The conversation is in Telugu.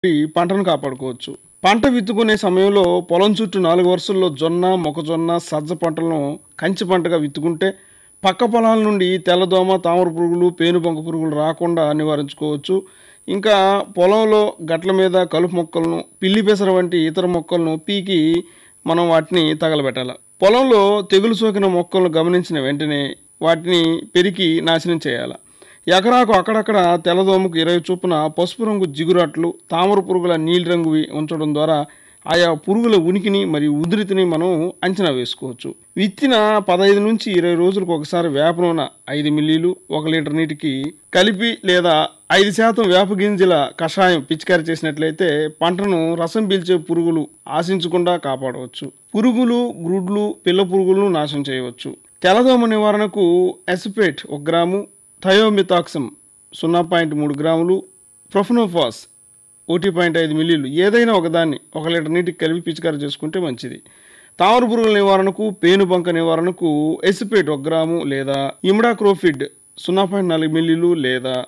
ఈ పంటను కాపాడుకోవచ్చు పంట విత్తుకునే సమయంలో పొలం చుట్టూ నాలుగు వరుసల్లో జొన్న మొక్కజొన్న సజ్జ పంటలను కంచి పంటగా విత్తుకుంటే పక్క పొలాల నుండి తెల్లదోమ తామర పురుగులు పేనుబంక పురుగులు రాకుండా నివారించుకోవచ్చు ఇంకా పొలంలో గట్ల మీద కలుపు మొక్కలను పిల్లి పెసర వంటి ఇతర మొక్కలను పీకి మనం వాటిని తగలబెట్టాలి పొలంలో తెగులు సోకిన మొక్కలను గమనించిన వెంటనే వాటిని పెరికి నాశనం చేయాలి ఎకరాకు అక్కడక్కడ తెల్లదోమకు ఇరవై చొప్పున పసుపు రంగు జిగురాట్లు తామర పురుగుల నీలి రంగువి ఉంచడం ద్వారా ఆయా పురుగుల ఉనికిని మరియు ఉధృతిని మనం అంచనా వేసుకోవచ్చు విత్తిన పదహైదు నుంచి ఇరవై రోజులకు ఒకసారి వేప నూనె ఐదు మిల్లీలు ఒక లీటర్ నీటికి కలిపి లేదా ఐదు శాతం వేప గింజల కషాయం పిచికారి చేసినట్లయితే పంటను రసం పీల్చే పురుగులు ఆశించకుండా కాపాడవచ్చు పురుగులు గ్రుడ్లు పిల్ల పురుగులను నాశనం చేయవచ్చు తెల్లదోమ నివారణకు ఎసిపేట్ ఒక గ్రాము థయోమితాక్సమ్ సున్నా పాయింట్ మూడు గ్రాములు ప్రొఫనోఫాస్ ఒకటి పాయింట్ ఐదు మిల్లీలు ఏదైనా ఒకదాన్ని ఒక లీటర్ నీటికి కలిపి పిచికారి చేసుకుంటే మంచిది తామర పురుగుల నివారణకు పేనుబంక నివారణకు ఎసిపేట్ ఒక గ్రాము లేదా ఇమ్డాక్రోఫిడ్ సున్నా పాయింట్ నాలుగు మిల్లీలు లేదా